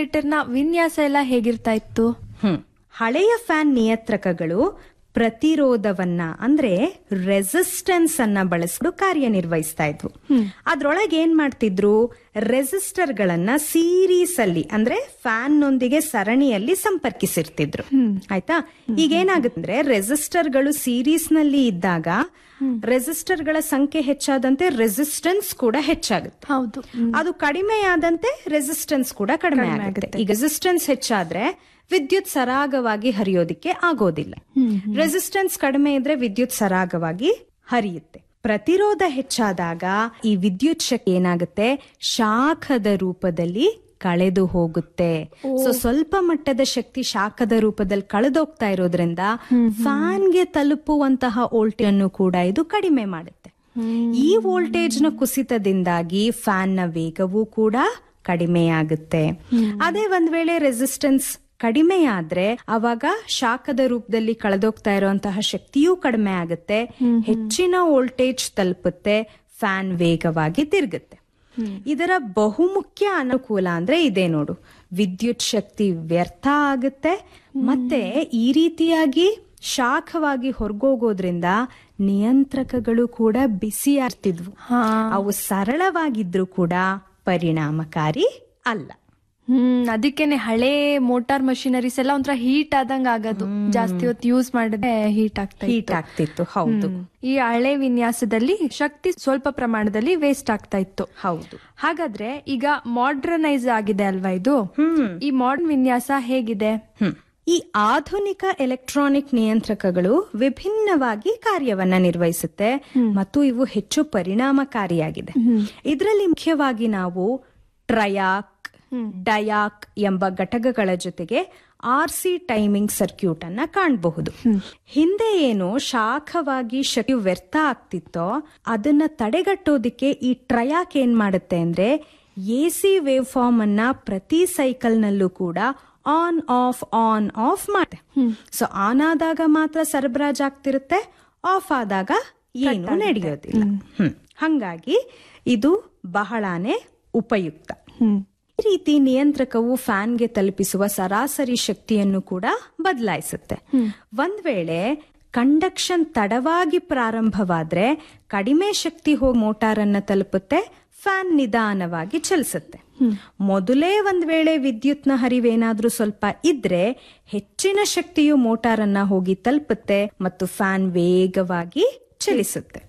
ರೆಗ್ಯುಲೇಟರ್ನ ವಿನ್ಯಾಸ ಎಲ್ಲ ಹೇಗಿರ್ತಾ ಇತ್ತು ಹ್ಮ್ ಹಳೆಯ ಫ್ಯಾನ್ ನಿಯಂತ್ರಕಗಳು ಪ್ರತಿರೋಧವನ್ನ ಅಂದ್ರೆ ರೆಸಿಸ್ಟೆನ್ಸ್ ಅನ್ನ ಬಳಸ್ಕೊಂಡು ಕಾರ್ಯನಿರ್ವಹಿಸ್ತಾ ಇದ್ವು ಅದ್ರೊಳಗೆ ಏನ್ ಮಾಡ್ತಿದ್ರು ರೆಸಿಸ್ಟರ್ ಗಳನ್ನ ಸೀರೀಸ್ ಅಲ್ಲಿ ಅಂದ್ರೆ ಫ್ಯಾನ್ ನೊಂದಿಗೆ ಸರಣಿಯಲ್ಲಿ ಸಂಪರ್ಕಿಸಿರ್ತಿದ್ರು ಆಯ್ತಾ ಈಗ ಏನಾಗುತ್ತೆ ರೆಸಿಸ್ಟರ್ ಗಳು ಸೀರೀಸ್ ನಲ್ಲಿ ಇದ್ದಾಗ ರೆಸಿಸ್ಟರ್ ಗಳ ಸಂಖ್ಯೆ ಹೆಚ್ಚಾದಂತೆ ರೆಸಿಸ್ಟೆನ್ಸ್ ಕೂಡ ಹೆಚ್ಚಾಗುತ್ತೆ ಹೌದು ಅದು ಕಡಿಮೆಯಾದಂತೆ ರೆಸಿಸ್ಟೆನ್ಸ್ ಕೂಡ ಕಡಿಮೆ ಆಗುತ್ತೆ ಈಗ ರೆಸಿಸ್ಟೆನ್ಸ್ ಹೆಚ್ಚಾದ್ರೆ ವಿದ್ಯುತ್ ಸರಾಗವಾಗಿ ಹರಿಯೋದಿಕ್ಕೆ ಆಗೋದಿಲ್ಲ ರೆಸಿಸ್ಟೆನ್ಸ್ ಕಡಿಮೆ ಇದ್ರೆ ವಿದ್ಯುತ್ ಸರಾಗವಾಗಿ ಹರಿಯುತ್ತೆ ಪ್ರತಿರೋಧ ಹೆಚ್ಚಾದಾಗ ಈ ವಿದ್ಯುತ್ ಶಕ್ತಿ ಏನಾಗುತ್ತೆ ಶಾಖದ ರೂಪದಲ್ಲಿ ಕಳೆದು ಹೋಗುತ್ತೆ ಸೊ ಸ್ವಲ್ಪ ಮಟ್ಟದ ಶಕ್ತಿ ಶಾಖದ ರೂಪದಲ್ಲಿ ಕಳೆದೋಗ್ತಾ ಇರೋದ್ರಿಂದ ಫ್ಯಾನ್ಗೆ ತಲುಪುವಂತಹ ವೋಲ್ಟೇಜ್ ಅನ್ನು ಕೂಡ ಇದು ಕಡಿಮೆ ಮಾಡುತ್ತೆ ಈ ವೋಲ್ಟೇಜ್ ನ ಕುಸಿತದಿಂದಾಗಿ ಫ್ಯಾನ್ ನ ವೇಗವೂ ಕೂಡ ಕಡಿಮೆಯಾಗುತ್ತೆ ಅದೇ ಒಂದ್ ವೇಳೆ ರೆಸಿಸ್ಟೆನ್ಸ್ ಕಡಿಮೆ ಆದ್ರೆ ಅವಾಗ ಶಾಖದ ರೂಪದಲ್ಲಿ ಕಳೆದೋಗ್ತಾ ಇರುವಂತಹ ಶಕ್ತಿಯೂ ಕಡಿಮೆ ಆಗುತ್ತೆ ಹೆಚ್ಚಿನ ವೋಲ್ಟೇಜ್ ತಲುಪುತ್ತೆ ಫ್ಯಾನ್ ವೇಗವಾಗಿ ತಿರುಗುತ್ತೆ ಇದರ ಬಹುಮುಖ್ಯ ಅನುಕೂಲ ಅಂದ್ರೆ ಇದೆ ನೋಡು ವಿದ್ಯುತ್ ಶಕ್ತಿ ವ್ಯರ್ಥ ಆಗುತ್ತೆ ಮತ್ತೆ ಈ ರೀತಿಯಾಗಿ ಶಾಖವಾಗಿ ಹೊರಗೋಗೋದ್ರಿಂದ ನಿಯಂತ್ರಕಗಳು ಕೂಡ ಬಿಸಿ ಆಗ್ತಿದ್ವು ಅವು ಸರಳವಾಗಿದ್ರು ಕೂಡ ಪರಿಣಾಮಕಾರಿ ಅಲ್ಲ ಹ್ಮ್ ಅದಕ್ಕೇನೆ ಹಳೆ ಮೋಟಾರ್ ಮಷಿನರೀಸ್ ಎಲ್ಲ ಒಂಥರ ಹೀಟ್ ಆದಂಗ ಆಗೋದು ಜಾಸ್ತಿ ಹೊತ್ತು ಯೂಸ್ ಮಾಡಿದ್ರೆ ಹೀಟ್ ಆಗ್ತಾ ಹೀಟ್ ಇತ್ತು. ಆಗ್ತಿತ್ತು ಹೌದು ಹ್ಮ್. ಈ ಹಳೆ ವಿನ್ಯಾಸದಲ್ಲಿ ಶಕ್ತಿ ಸ್ವಲ್ಪ ಪ್ರಮಾಣದಲ್ಲಿ ವೇಸ್ಟ್ ಆಗ್ತಾ ಇತ್ತು ಹೌದು ಹಾಗಾದ್ರೆ ಈಗ ಮಾಡರ್ನೈಸ್ ಆಗಿದೆ ಅಲ್ವಾ ಇದು ಹ್ಮ್ ಈ ಮಾಡರ್ನ್ ವಿನ್ಯಾಸ ಹೇಗಿದೆ ಹ್ಮ್. ಈ ಆಧುನಿಕ ಎಲೆಕ್ಟ್ರಾನಿಕ್ ನಿಯಂತ್ರಕಗಳು ವಿಭಿನ್ನವಾಗಿ ಕಾರ್ಯವನ್ನ ನಿರ್ವಹಿಸುತ್ತೆ ಮತ್ತು ಇವು ಹೆಚ್ಚು ಪರಿಣಾಮಕಾರಿಯಾಗಿದೆ ಇದರಲ್ಲಿ ಮುಖ್ಯವಾಗಿ ನಾವು ಟ್ರಯಾಕ್ ಡಯಾಕ್ ಎಂಬ ಘಟಕಗಳ ಜೊತೆಗೆ ಆರ್ ಸಿ ಟೈಮಿಂಗ್ ಸರ್ಕ್ಯೂಟ್ ಅನ್ನ ಕಾಣಬಹುದು ಹಿಂದೆ ಏನು ಶಾಖವಾಗಿ ಶಕ್ತಿ ವ್ಯರ್ಥ ಆಗ್ತಿತ್ತೋ ಅದನ್ನ ತಡೆಗಟ್ಟೋದಿಕ್ಕೆ ಈ ಟ್ರಯಾಕ್ ಏನ್ ಮಾಡುತ್ತೆ ಅಂದ್ರೆ ಎ ಸಿ ವೇವ್ ಫಾರ್ಮ್ ಅನ್ನ ಪ್ರತಿ ಸೈಕಲ್ ನಲ್ಲೂ ಕೂಡ ಆನ್ ಆಫ್ ಆನ್ ಆಫ್ ಮಾಡುತ್ತೆ ಸೊ ಆನ್ ಆದಾಗ ಮಾತ್ರ ಸರಬರಾಜ್ ಆಗ್ತಿರುತ್ತೆ ಆಫ್ ಆದಾಗ ಏನು ನಡೆಯೋದಿಲ್ಲ ಹ್ಮ್. ಹಂಗಾಗಿ ಇದು ಬಹಳಾನೇ ಉಪಯುಕ್ತ ಈ ರೀತಿ ನಿಯಂತ್ರಕವು ಫ್ಯಾನ್ಗೆ ತಲುಪಿಸುವ ಸರಾಸರಿ ಶಕ್ತಿಯನ್ನು ಕೂಡ ಬದಲಾಯಿಸುತ್ತೆ ಒಂದ್ ವೇಳೆ ಕಂಡಕ್ಷನ್ ತಡವಾಗಿ ಪ್ರಾರಂಭವಾದ್ರೆ ಕಡಿಮೆ ಶಕ್ತಿ ಹೋಗಿ ಮೋಟಾರ್ ಅನ್ನ ತಲುಪುತ್ತೆ ಫ್ಯಾನ್ ನಿಧಾನವಾಗಿ ಚಲಿಸುತ್ತೆ ಮೊದಲೇ ಒಂದ್ ವೇಳೆ ವಿದ್ಯುತ್ನ ಹರಿವೇನಾದ್ರೂ ಸ್ವಲ್ಪ ಇದ್ರೆ ಹೆಚ್ಚಿನ ಶಕ್ತಿಯು ಮೋಟಾರ್ ಅನ್ನ ಹೋಗಿ ತಲುಪುತ್ತೆ ಮತ್ತು ಫ್ಯಾನ್ ವೇಗವಾಗಿ ಚಲಿಸುತ್ತೆ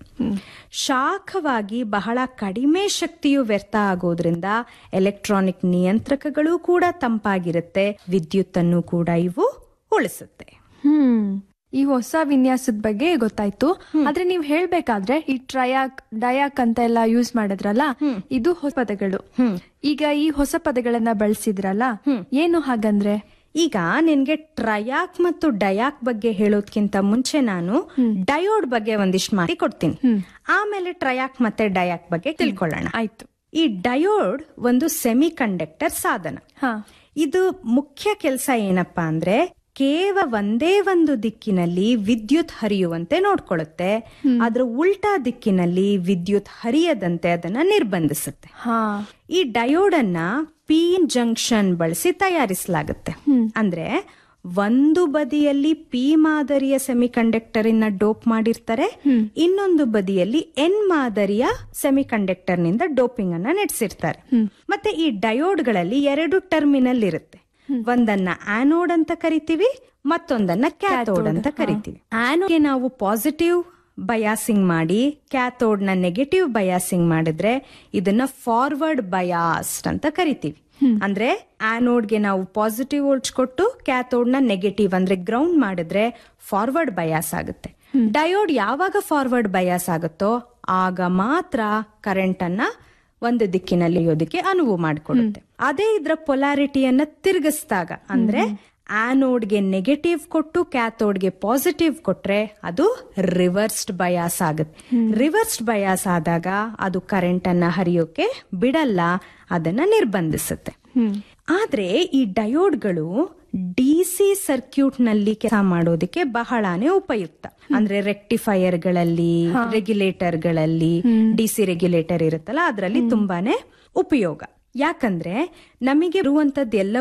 ಶಾಖವಾಗಿ ಬಹಳ ಕಡಿಮೆ ಶಕ್ತಿಯು ವ್ಯರ್ಥ ಆಗೋದ್ರಿಂದ ಎಲೆಕ್ಟ್ರಾನಿಕ್ ನಿಯಂತ್ರಕಗಳು ಕೂಡ ತಂಪಾಗಿರುತ್ತೆ ವಿದ್ಯುತ್ತನ್ನು ಕೂಡ ಇವು ಉಳಿಸುತ್ತೆ ಹ್ಮ್ ಈ ಹೊಸ ವಿನ್ಯಾಸದ ಬಗ್ಗೆ ಗೊತ್ತಾಯ್ತು ಆದ್ರೆ ನೀವ್ ಹೇಳ್ಬೇಕಾದ್ರೆ ಈ ಟ್ರಯಾಕ್ ಡಯಾಕ್ ಅಂತ ಎಲ್ಲ ಯೂಸ್ ಮಾಡಿದ್ರಲ್ಲ ಇದು ಹೊಸ ಪದಗಳು ಈಗ ಈ ಹೊಸ ಪದಗಳನ್ನ ಬಳಸಿದ್ರಲ್ಲ ಏನು ಹಾಗಂದ್ರೆ ಈಗ ನಿನ್ಗೆ ಟ್ರಯಾಕ್ ಮತ್ತು ಡಯಾಕ್ ಬಗ್ಗೆ ಹೇಳೋದ್ಕಿಂತ ಮುಂಚೆ ನಾನು ಡಯೋಡ್ ಬಗ್ಗೆ ಒಂದಿಷ್ಟು ಮಾತಿ ಕೊಡ್ತೀನಿ ಆಮೇಲೆ ಟ್ರಯಾಕ್ ಮತ್ತೆ ಡಯಾಕ್ ಬಗ್ಗೆ ತಿಳ್ಕೊಳ್ಳೋಣ ಆಯ್ತು ಈ ಡಯೋಡ್ ಒಂದು ಸೆಮಿ ಕಂಡಕ್ಟರ್ ಸಾಧನ ಹಾ ಇದು ಮುಖ್ಯ ಕೆಲಸ ಏನಪ್ಪಾ ಅಂದ್ರೆ ಕೇವಲ ಒಂದೇ ಒಂದು ದಿಕ್ಕಿನಲ್ಲಿ ವಿದ್ಯುತ್ ಹರಿಯುವಂತೆ ನೋಡ್ಕೊಳ್ಳುತ್ತೆ ಅದ್ರ ಉಲ್ಟಾ ದಿಕ್ಕಿನಲ್ಲಿ ವಿದ್ಯುತ್ ಹರಿಯದಂತೆ ಅದನ್ನ ನಿರ್ಬಂಧಿಸುತ್ತೆ ಹಾ ಈ ಡಯೋಡ್ ಅನ್ನ ಪಿ ಜಂಕ್ಷನ್ ಬಳಸಿ ತಯಾರಿಸಲಾಗುತ್ತೆ ಅಂದ್ರೆ ಒಂದು ಬದಿಯಲ್ಲಿ ಪಿ ಮಾದರಿಯ ಸೆಮಿ ಕಂಡಕ್ಟರ್ ಇನ್ನ ಡೋಪ್ ಮಾಡಿರ್ತಾರೆ ಇನ್ನೊಂದು ಬದಿಯಲ್ಲಿ ಎನ್ ಮಾದರಿಯ ಸೆಮಿ ಕಂಡಕ್ಟರ್ ನಿಂದ ಡೋಪಿಂಗ್ ಅನ್ನ ನಡೆಸಿರ್ತಾರೆ ಮತ್ತೆ ಈ ಡಯೋಡ್ಗಳಲ್ಲಿ ಎರಡು ಟರ್ಮಿನಲ್ ಇರುತ್ತೆ ಒಂದನ್ನ ಆನೋಡ್ ಅಂತ ಕರಿತೀವಿ ಮತ್ತೊಂದನ್ನ ಕ್ಯಾಥೋಡ್ ಅಂತ ಕರಿತೀವಿ ಆನೋಡ್ಗೆ ನಾವು ಪಾಸಿಟಿವ್ ಬಯಾಸಿಂಗ್ ಮಾಡಿ ಕ್ಯಾಥೋಡ್ ನ ನೆಗೆಟಿವ್ ಬಯಾಸಿಂಗ್ ಮಾಡಿದ್ರೆ ಇದನ್ನ ಫಾರ್ವರ್ಡ್ ಬಯಾಸ್ಡ್ ಅಂತ ಕರಿತೀವಿ ಅಂದ್ರೆ ಆನೋಡ್ಗೆ ನಾವು ಪಾಸಿಟಿವ್ ವೋಲ್ಟ್ಸ್ ಕೊಟ್ಟು ಕ್ಯಾಥೋಡ್ ನ ನೆಗೆಟಿವ್ ಅಂದ್ರೆ ಗ್ರೌಂಡ್ ಮಾಡಿದ್ರೆ ಫಾರ್ವರ್ಡ್ ಬಯಾಸ್ ಆಗುತ್ತೆ ಡಯೋಡ್ ಯಾವಾಗ ಫಾರ್ವರ್ಡ್ ಬಯಾಸ್ ಆಗುತ್ತೋ ಆಗ ಮಾತ್ರ ಕರೆಂಟ್ ಅನ್ನ ಒಂದು ದಿಕ್ಕಿನಲ್ಲಿ ಇಯೋದಕ್ಕೆ ಅನುವು ಮಾಡಿಕೊಡುತ್ತೆ ಅದೇ ಇದ್ರ ಪೊಲಾರಿಟಿಯನ್ನ ತಿರುಗಿಸಿದಾಗ ಅಂದ್ರೆ ಆನೋಡ್ಗೆ ನೆಗೆಟಿವ್ ಕೊಟ್ಟು ಕ್ಯಾಥೋಡ್ಗೆ ಪಾಸಿಟಿವ್ ಕೊಟ್ರೆ ಅದು ರಿವರ್ಸ್ಡ್ ಬಯಾಸ್ ಆಗುತ್ತೆ ರಿವರ್ಸ್ಡ್ ಬಯಾಸ್ ಆದಾಗ ಅದು ಕರೆಂಟ್ ಅನ್ನ ಹರಿಯೋಕೆ ಬಿಡಲ್ಲ ಅದನ್ನ ನಿರ್ಬಂಧಿಸುತ್ತೆ ಆದ್ರೆ ಈ ಡಯೋಡ್ಗಳು ಡಿಸಿ ಸರ್ಕ್ಯೂಟ್ ನಲ್ಲಿ ಕೆಲಸ ಮಾಡೋದಕ್ಕೆ ಬಹಳಾನೇ ಉಪಯುಕ್ತ ಅಂದ್ರೆ ರೆಕ್ಟಿಫೈಯರ್ ಗಳಲ್ಲಿ ರೆಗ್ಯುಲೇಟರ್ ಗಳಲ್ಲಿ ಡಿಸಿ ರೆಗ್ಯುಲೇಟರ್ ಇರುತ್ತಲ್ಲ ಅದರಲ್ಲಿ ತುಂಬಾನೇ ಉಪಯೋಗ ಯಾಕಂದ್ರೆ ನಮಗೆ ಇರುವಂತದ್ದು ಎಲ್ಲ